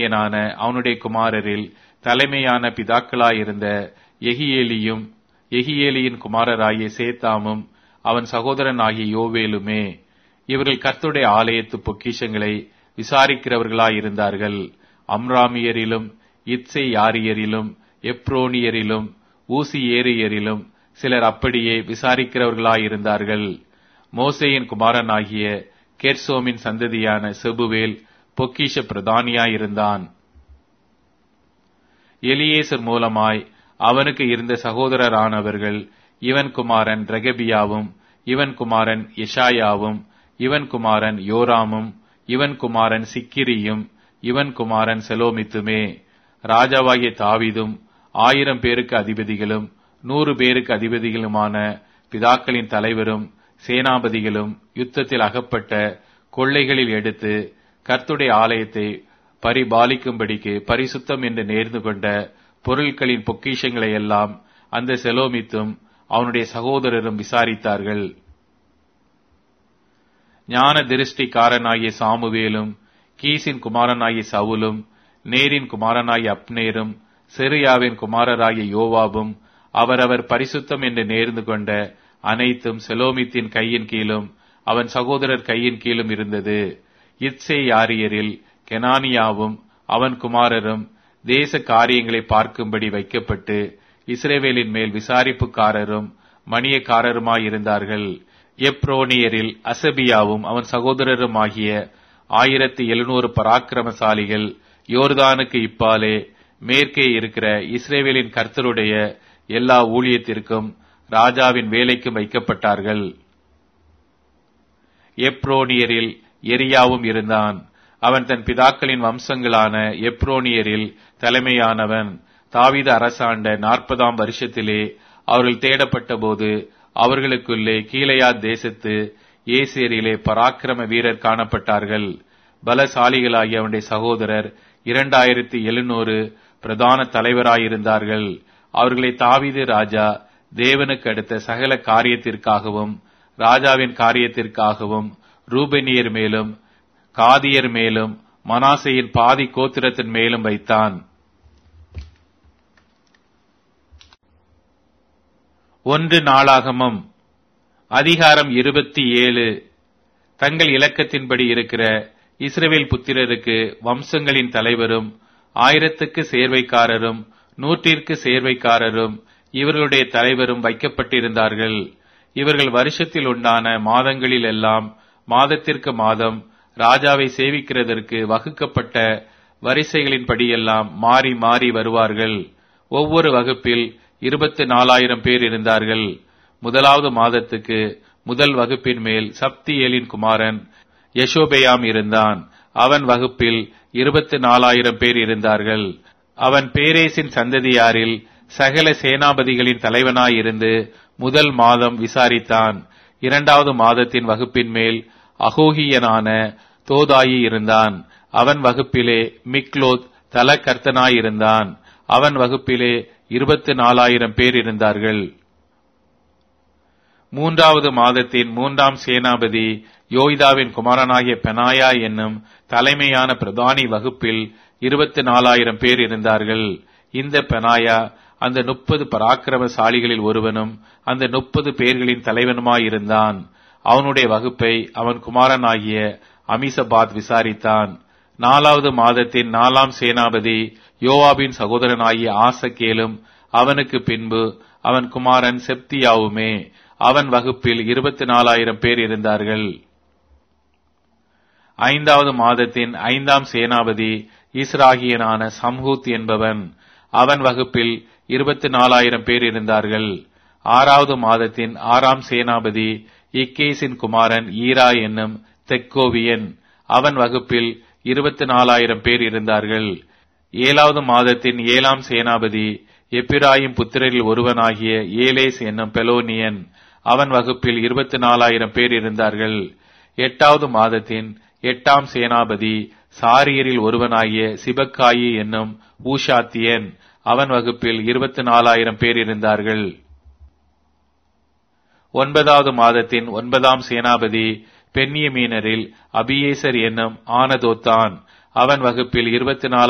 ஆசாரியனான அவனுடைய குமாரரில் தலைமையான பிதாக்களாயிருந்த எகியேலியும் எகியேலியின் குமாரராகிய சேத்தாமும் அவன் சகோதரனாகிய யோவேலுமே இவர்கள் கர்த்துடைய ஆலயத்து பொக்கிஷங்களை விசாரிக்கிறவர்களாயிருந்தார்கள் அம்ராமியரிலும் இத்சை யாரியரிலும் எப்ரோனியரிலும் ஊசியேரியரிலும் சிலர் அப்படியே விசாரிக்கிறவர்களாயிருந்தார்கள் மோசேயின் குமாரனாகிய கெர்சோமின் சந்ததியான செபுவேல் பொக்கிஷ பிரதானியாயிருந்தான் எலியேசர் மூலமாய் அவனுக்கு இருந்த சகோதரரானவர்கள் இவன் குமாரன் ரெகபியாவும் இவன் குமாரன் எஷாயாவும் இவன் குமாரன் யோராமும் இவன் குமாரன் சிக்கிரியும் இவன் குமாரன் செலோமித்துமே ராஜாவாகிய தாவிதும் ஆயிரம் பேருக்கு அதிபதிகளும் நூறு பேருக்கு அதிபதிகளுமான பிதாக்களின் தலைவரும் சேனாபதிகளும் யுத்தத்தில் அகப்பட்ட கொள்ளைகளில் எடுத்து கர்த்துடைய ஆலயத்தை பரிபாலிக்கும்படிக்கு பரிசுத்தம் என்று நேர்ந்து கொண்ட பொருட்களின் பொக்கிஷங்களை எல்லாம் அந்த செலோமித்தும் அவனுடைய சகோதரரும் விசாரித்தார்கள் ஞான திருஷ்டிக்காரனாகிய சாமுவேலும் கீசின் குமாரனாகிய சவுலும் நேரின் குமாரனாகிய அப்னேரும் செரியாவின் குமாரராகிய யோவாபும் அவரவர் பரிசுத்தம் என்று நேர்ந்து கொண்ட அனைத்தும் செலோமித்தின் கையின் கீழும் அவன் சகோதரர் கையின் கீழும் இருந்தது இத்சே யாரியரில் கெனானியாவும் அவன் குமாரரும் தேச காரியங்களை பார்க்கும்படி வைக்கப்பட்டு இஸ்ரேவேலின் மேல் விசாரிப்புக்காரரும் மணியக்காரருமாயிருந்தார்கள் எப்ரோனியரில் அசபியாவும் அவன் சகோதரருமாகிய ஆயிரத்தி எழுநூறு பராக்கிரமசாலிகள் யோர்தானுக்கு இப்பாலே மேற்கே இருக்கிற இஸ்ரேவேலின் கர்த்தருடைய எல்லா ஊழியத்திற்கும் ராஜாவின் வேலைக்கும் வைக்கப்பட்டார்கள் எப்ரோனியரில் எரியாவும் இருந்தான் அவன் தன் பிதாக்களின் வம்சங்களான எப்ரோனியரில் தலைமையானவன் தாவித அரசாண்ட நாற்பதாம் வருஷத்திலே அவர்கள் தேடப்பட்ட போது அவர்களுக்குள்ளே கீழையா தேசத்து ஏசேரியிலே பராக்கிரம வீரர் காணப்பட்டார்கள் பலசாலிகளாகிய அவனுடைய சகோதரர் இரண்டாயிரத்தி எழுநூறு பிரதான தலைவராயிருந்தார்கள் அவர்களை தாவிது ராஜா தேவனுக்கு அடுத்த சகல காரியத்திற்காகவும் ராஜாவின் காரியத்திற்காகவும் ரூபெனியர் மேலும் காதியர் மேலும் மனாசையின் பாதி கோத்திரத்தின் மேலும் வைத்தான் ஒன்று நாளாகமம் அதிகாரம் இருபத்தி ஏழு தங்கள் இலக்கத்தின்படி இருக்கிற இஸ்ரவேல் புத்திரருக்கு வம்சங்களின் தலைவரும் ஆயிரத்துக்கு சேர்வைக்காரரும் நூற்றிற்கு சேர்வைக்காரரும் இவர்களுடைய தலைவரும் வைக்கப்பட்டிருந்தார்கள் இவர்கள் வருஷத்தில் உண்டான மாதங்களில் எல்லாம் மாதத்திற்கு மாதம் ராஜாவை சேவிக்கிறதற்கு வகுக்கப்பட்ட வரிசைகளின்படியெல்லாம் மாறி மாறி வருவார்கள் ஒவ்வொரு வகுப்பில் இருபத்தி நாலாயிரம் பேர் இருந்தார்கள் முதலாவது மாதத்துக்கு முதல் வகுப்பின் மேல் சப்தியேலின் குமாரன் யசோபேயாம் இருந்தான் அவன் வகுப்பில் இருபத்தி நாலாயிரம் பேர் இருந்தார்கள் அவன் பேரேசின் சந்ததியாரில் சகல சேனாபதிகளின் தலைவனாயிருந்து முதல் மாதம் விசாரித்தான் இரண்டாவது மாதத்தின் வகுப்பின் மேல் அகோகியனான தோதாயி இருந்தான் அவன் வகுப்பிலே மிக்லோத் தலக்கர்த்தனாயிருந்தான் அவன் வகுப்பிலே இருபத்தி நாலாயிரம் பேர் இருந்தார்கள் மூன்றாவது மாதத்தின் மூன்றாம் சேனாபதி யோய்தாவின் குமாரனாகிய பெனாயா என்னும் தலைமையான பிரதானி வகுப்பில் இருபத்தி நாலாயிரம் பேர் இருந்தார்கள் இந்த பெனாயா அந்த முப்பது பராக்கிரமசாலிகளில் ஒருவனும் அந்த முப்பது பேர்களின் தலைவனுமாயிருந்தான் அவனுடைய வகுப்பை அவன் குமாரனாகிய அமிசபாத் விசாரித்தான் நாலாவது மாதத்தின் நாலாம் சேனாபதி யோவாபின் சகோதரனாகிய ஆசக்கேலும் அவனுக்கு பின்பு அவன் குமாரன் செப்தியாவுமே அவன் வகுப்பில் இருபத்தி நாலாயிரம் பேர் இருந்தார்கள் ஐந்தாவது மாதத்தின் ஐந்தாம் சேனாபதி இஸ்ராகியனான சம்ஹூத் என்பவன் அவன் வகுப்பில் இருபத்தி நாலாயிரம் பேர் இருந்தார்கள் ஆறாவது மாதத்தின் ஆறாம் சேனாபதி இக்கேசின் குமாரன் ஈரா என்னும் தெக்கோவியன் அவன் வகுப்பில் இருபத்தி நாலாயிரம் பேர் இருந்தார்கள் ஏழாவது மாதத்தின் ஏழாம் சேனாபதி எப்பிராயும் புத்திரரில் ஒருவனாகிய ஏலேஸ் என்னும் பெலோனியன் அவன் வகுப்பில் இருபத்தி நாலாயிரம் பேர் இருந்தார்கள் எட்டாவது மாதத்தின் எட்டாம் சேனாபதி சாரியரில் ஒருவனாகிய சிபக்காயி என்னும் ஊஷாத்தியன் அவன் வகுப்பில் இருபத்தி நாலாயிரம் பேர் இருந்தார்கள் ஒன்பதாவது மாதத்தின் ஒன்பதாம் சேனாபதி பென்னியமீனரில் அபியேசர் என்னும் ஆனதோத்தான் அவன் வகுப்பில் இருபத்தி